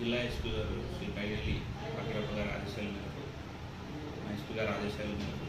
జిల్లా ఎస్పీ గారు శ్రీ కైగల్లి అఖిలప్ప గారి ఆదేశాల మేరకు మా ఎస్పీ గారి ఆదేశాల మేరకు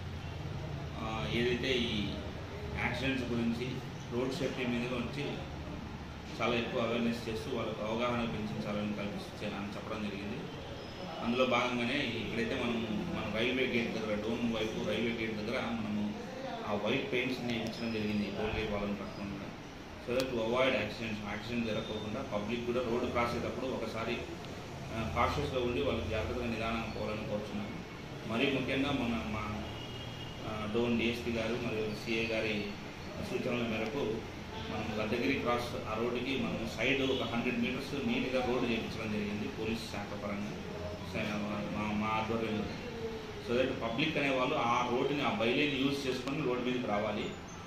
ఆ, ఏదైతే ఈ యాక్సిడెంట్స్ గురించి రోడ్ సేఫ్టీ మీద వచ్చి చాలా ఎక్కువ అవేర్నెస్ చేస్తూ వాళ్ళకు అవగాహన పెంచాలని కల్పించాలని చెప్పడం జరిగింది అందులో భాగంగానే ఇక్కడైతే మనం మన రైల్వే గేట్ దగ్గర డోన్ వైపు రైల్వే గేట్ దగ్గర మనము ఆ వైట్ పెయింట్స్ని ఇచ్చడం జరిగింది టోల్ గేట్ వాళ్ళని పట్టుకుండా so that to avoid accidents accident జరగకుండా పబ్లిక్ కూడా రోడ్డు క్రాస్ అయ్యేటప్పుడు ఒకసారి కాషియస్గా ఉండి వాళ్ళకి జాగ్రత్తగా నిదానంగా పోవాలని కోరుచున్నాను మరీ ముఖ్యంగా మన మా ఆ, డోన్ డిఎస్పీ గారు మరియు సిఐ గారి సూచనల మేరకు మనం లద్దగిరి క్రాస్ ఆ రోడ్డుకి మనం సైడ్ ఒక హండ్రెడ్ మీటర్స్ నీట్గా రోడ్డు చేయించడం జరిగింది పోలీస్ శాఖ పరంగా సై- మా మా ఆధ్వర్యంలో సో దట్ పబ్లిక్ అనేవాళ్ళు ఆ రోడ్డుని ఆ బయలేని యూజ్ చేసుకొని రోడ్డు మీదకి రావాలి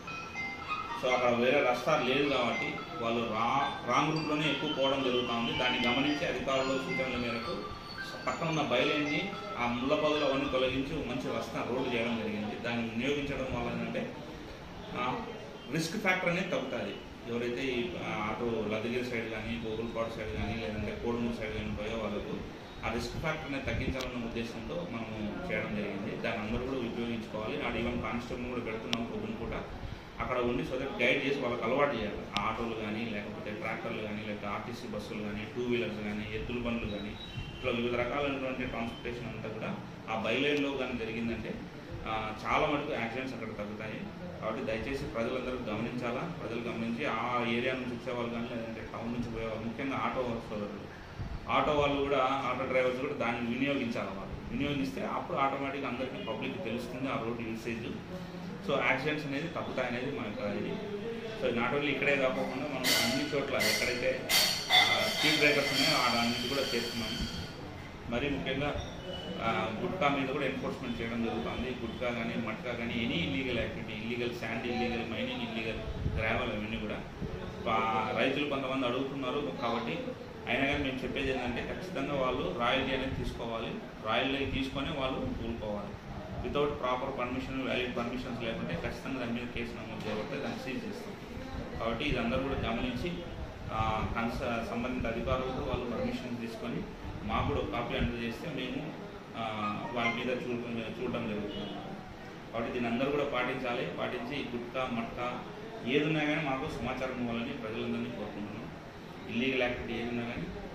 సో అక్కడ వేరే రస్తా లేదు కాబట్టి వాళ్ళు రా రాంగ్ రూట్లోనే ఎక్కువ పోవడం జరుగుతూ ఉంది దాన్ని గమనించి అధికారుల సూచనల మేరకు పక్కన ఉన్న బయలేని ఆ ముళ్ళ పదులు అవన్నీ తొలగించి ఒక మంచి రస్తా రోడ్డు చేయడం జరిగింది దాన్ని వినియోగించడం వల్ల ఏంటంటే రిస్క్ ఫ్యాక్టర్ అనేది తగ్గుతుంది ఎవరైతే ఈ ఆ, అటు లదగిరి సైడ్ కానీ గోగుల్పాడు సైడ్ కానీ లేదంటే కోడుమూరు సైడ్ కానీ పోయే వాళ్ళకు ఆ రిస్క్ ఫ్యాక్టర్ని తగ్గించాలన్న ఉద్దేశంతో మనము చేయడం జరిగింది దాన్ని అందరూ కూడా ఉపయోగించుకోవాలి ఆడ ఈవెన్ కానిస్టేబుల్ కూడా పెడుతున్నాం పొద్దున కూడా అక్కడ ఉండి సో దట్ గైడ్ చేసి వాళ్ళకి అలవాటు చేయాలి ఆ ఆటోలు కానీ లేకపోతే ట్రాక్టర్లు కానీ లేకపోతే ఆర్టీసీ బస్సులు కానీ టూ వీలర్స్ కానీ ఎద్దుల బండ్లు కానీ ఇట్లా వివిధ రకాలైనటువంటి ట్రాన్స్పోర్టేషన్ అంతా కూడా ఆ బయలేన్లో కానీ జరిగిందంటే ఆ, చాలా మటుకు యాక్సిడెంట్స్ అక్కడ తగ్గుతాయి కాబట్టి దయచేసి ప్రజలందరూ గమనించాలా ప్రజలు గమనించి ఆ ఏరియా నుంచి వచ్చేవాళ్ళు కానీ లేదంటే టౌన్ నుంచి పోయేవాళ్ళు ముఖ్యంగా ఆటో సోదరులు ఆటో వాళ్ళు కూడా ఆటో డ్రైవర్స్ కూడా దాన్ని వినియోగించాలి వాళ్ళు వినియోగిస్తే అప్పుడు ఆటోమేటిక్గా అందరికీ పబ్లిక్ తెలుస్తుంది ఆ రోడ్ యూసేజ్ సో యాక్సిడెంట్స్ అనేది తగ్గుతాయనేది మన యొక్క ఇది సో నాట్ ఓన్లీ ఇక్కడే కాకుండా మనం అన్ని చోట్ల ఎక్కడైతే స్పీడ్ బ్రేకర్స్ ఉన్నాయో ఆ అన్నిటి కూడా చేస్తున్నాము మరీ ముఖ్యంగా ఆ, గుట్కా మీద కూడా ఎన్ఫోర్స్మెంట్ చేయడం జరుగుతుంది గుట్కా కానీ మట్కా కానీ any illegal activity illegal sand illegal mining illegal gravel అవన్నీ కూడా పా- రైతులు కొంతమంది అడుగుతున్నారు కాబట్టి అయినా కానీ మేము చెప్పేది ఏంటంటే ఖచ్చితంగా వాళ్ళు రాయల్టీ అనేది తీసుకోవాలి రాయల్టీ తీసుకొని వాళ్ళు కూలుకోవాలి without proper permission valid permissions లేకుంటే ఖచ్చితంగా దాని మీద కేసు నమోదు చేయబడితే దాన్ని సీజ్ చేస్తాం కాబట్టి ఇది అందరూ కూడా గమనించి ఆ, కన్స సంబంధిత అధికారులకు వాళ్ళు పర్మిషన్ తీసుకొని మాకు కూడా ఒక కాపీ అందజేస్తే మేము ఆ, వాటి మీద చూ చూడడం జరుగుతుంది కాబట్టి దీన్ని అందరూ కూడా పాటించాలి పాటించి గుట్కా మట్కా ఏది ఉన్నా కానీ మాకు సమాచారం ఇవ్వాలని ప్రజలందరినీ కోరుకుంటున్నాం ఇల్లీగల్ యాక్టివిటీ ఏది ఉన్నా కానీ